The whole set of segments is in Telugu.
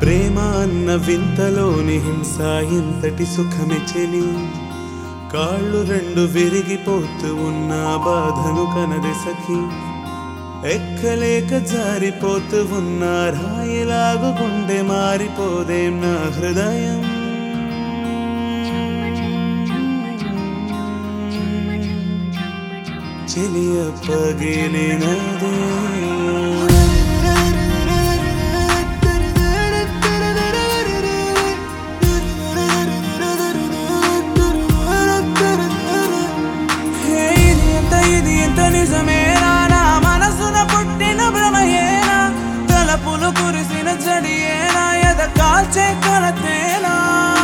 ప్రేమ అన్న వింతలోని హింస ఎంతటి సుఖమే చెలి కాళ్ళు రెండు విరిగిపోతూ ఉన్న బాధను కనది సఖి ఎక్కలేక జారిపోతూ ఉన్న రాయిలాగు గుండె మారిపోదేం నా హృదయం చెలియ పగిలినదే హే, ఇది ఎంత ఇది ఎంత నిజమేనా నా మనసున పుట్టిన భ్రమయేనా తలపులు కురిసిన జడియేనా ఎద కాల్చే కొలతేనా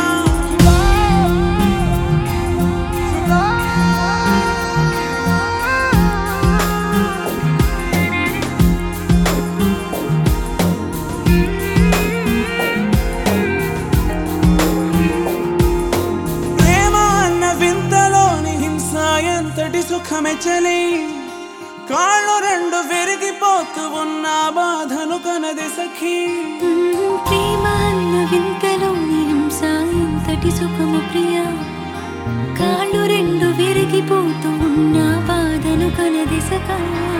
ప్రేమ అన్న వింతలోని హింస ఎంతటి సుఖమే చలి కాళ్ళు రెండు విరిగిపోతూ ఉన్న బాధను కనది సఖీ ప్రేమ అన్న వింతలోని హింస ఎంతటి సుఖము ప్రియ కాళ్ళు రెండు విరిగిపోతూ ఉన్న బాధను కనదిసగా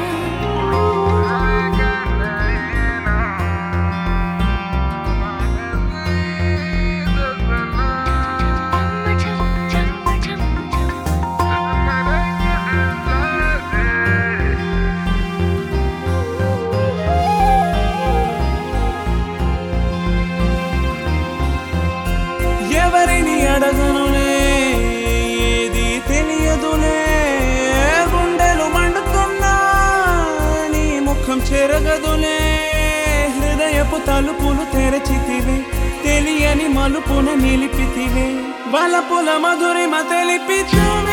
ఎవరిని అడగనులే ఏది తెలియదులే గుండెలు మండుతున్నా నీ ముఖం చెరగదులే హృదయపు తలుపులు తెరచితివే తెలియని మలుపున నిలిపితివే బలపుల మధురిమ తెలిపితువే